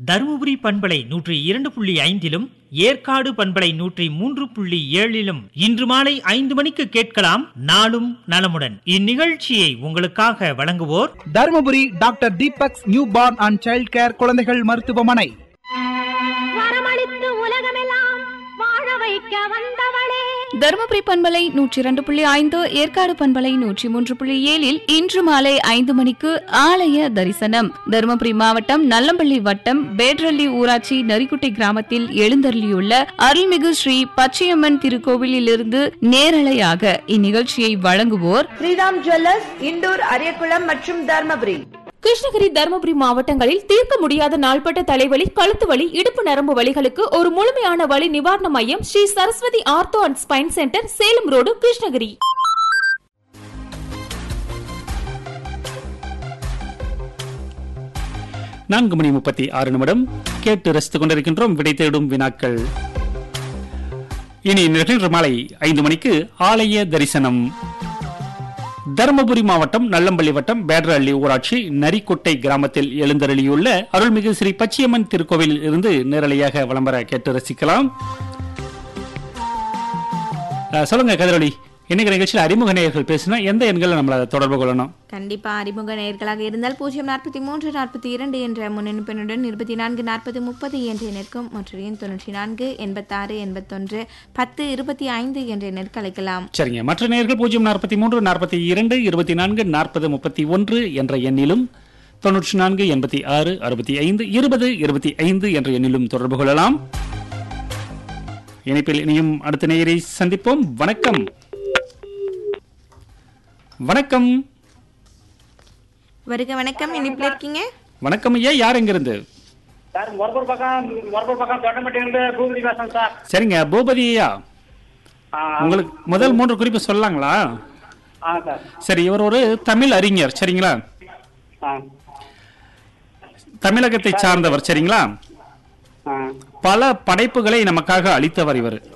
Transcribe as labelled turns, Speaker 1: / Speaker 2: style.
Speaker 1: தருமபுரி பண்பலை நூற்றி இரண்டு புள்ளி ஐந்திலும் ஏற்காடு பண்பலை நூற்றி மூன்று புள்ளி ஏழிலும் இன்று மாலை ஐந்து மணிக்கு கேட்கலாம் நாளும் நலமுடன் இந்நிகழ்ச்சியை உங்களுக்காக வழங்குவோர்
Speaker 2: Dharmapuri doctor Deepak's new born and child care குழந்தைகள் மருத்துவமனை
Speaker 3: வரமளித்து உலகமெல்லாம் வாழ வைக்க வந்தவளே
Speaker 4: தருமபுரி பண்பலை நூற்றி இரண்டு புள்ளி ஐந்து ஏற்காடு பண்பலை நூற்றி மூன்று புள்ளி ஏழில் இன்று மாலை ஐந்து மணிக்கு ஆலய தரிசனம் தருமபுரி மாவட்டம் நல்லம்பள்ளி வட்டம் பேட்ரள்ளி ஊராட்சி நரிக்குட்டை கிராமத்தில் எழுந்தருளியுள்ள அருள்மிகு ஸ்ரீ பச்சையம்மன் திருக்கோவிலிலிருந்து நேரலையாக இந்நிகழ்ச்சியை வழங்குவோர்
Speaker 5: ஸ்ரீராம் ஜுவல்லர்ஸ் இண்டூர் அரியக்குளம் மற்றும் தர்மபுரி
Speaker 6: கிருஷ்ணகிரி தருமபுரி மாவட்டங்களில் தீர்க்க முடியாத நாள்பட்ட தலைவலி கழுத்து வலி இடுப்பு நரம்பு வலிகளுக்கு ஒரு முழுமையான வலி நிவாரண மையம் Sri Saraswathi ortho and spine centre Salem road Krishnagiri
Speaker 7: நான்கு மணி முப்பத்தி ஆறு நிமிடம் கேட்டு ரசித்துக் கொண்டிருக்கின்றோம் விடை தேடும் வினாக்கள் இனி நிகழ்ச்சி மாலை ஐந்து மணிக்கு ஆலய தரிசனம் தருமபுரி மாவட்டம் நல்லம்பள்ளி வட்டம் பேட்ரள்ளி ஊராட்சி நரிக்குட்டை கிராமத்தில் எழுந்தருளியுள்ள அருள்மிகு ஸ்ரீ பச்சையம்மன் திருக்கோவிலில் இருந்து நேரலையாக விளம்பர கேட்டு ரசிக்கலாம் அஹ், சொல்லுங்க கதிரொலி இன்னைக்கு நிகழ்ச்சியில் அறிமுக நேயர்கள் பேசினா எந்த எண்களை நம்மள தொடர்பு கொள்ளணும்
Speaker 8: கண்டிப்பா அறிமுக நேயர்களாக இருந்தால் பூஜ்ஜியம் நாற்பத்தி மூன்று நாற்பத்தி இரண்டு என்ற முன்னெடுப்பினுடன் இருபத்தி நான்கு நாற்பது முப்பது என்ற எண்ணிற்கும் மற்றொரு எண் தொண்ணூற்றி நான்கு எண்பத்தாறு எண்பத்தொன்று பத்து இருபத்தி ஐந்து என்ற எண்ணிற்கு அழைக்கலாம்
Speaker 7: சரிங்க மற்ற நேயர்கள் பூஜ்ஜியம் நாற்பத்தி மூன்று நாற்பத்தி இரண்டு இருபத்தி நான்கு நாற்பது முப்பத்தி ஒன்று என்ற எண்ணிலும் தொன்னூற்றி நான்கு எண்பத்தி ஆறு அறுபத்தி ஐந்து இருபது இருபத்தி ஐந்து என்ற எண்ணிலும் தொடர்பு கொள்ளலாம் இணைப்பில் இனியும் அடுத்த நேயரை சந்திப்போம் வணக்கம் வணக்கம்
Speaker 8: வருக வணக்கம் இனிப்பில் இருக்கீங்க
Speaker 7: வணக்கம் ஐயா யார் எங்கிருந்து
Speaker 9: சார் மொரப்பூர் பக்கம் மொரப்பூர் பக்கம் தொட்டம்பட்டியிலிருந்து பூபதி பேசுறேன் சார்
Speaker 7: சரிங்க பூபதி ஐயா
Speaker 9: ஆ,
Speaker 7: உங்களுக்கு முதல் மூன்று குறிப்பு சொல்லலாங்களா
Speaker 9: ஆ சார்
Speaker 7: சரி இவர் ஒரு தமிழ் அறிஞர் சரிங்களா
Speaker 9: ஆ
Speaker 7: தமிழகத்தை சார்ந்தவர் சரிங்களா
Speaker 9: ஆ
Speaker 7: பல படைப்புகளை நமக்காக அளித்தவர் இவர்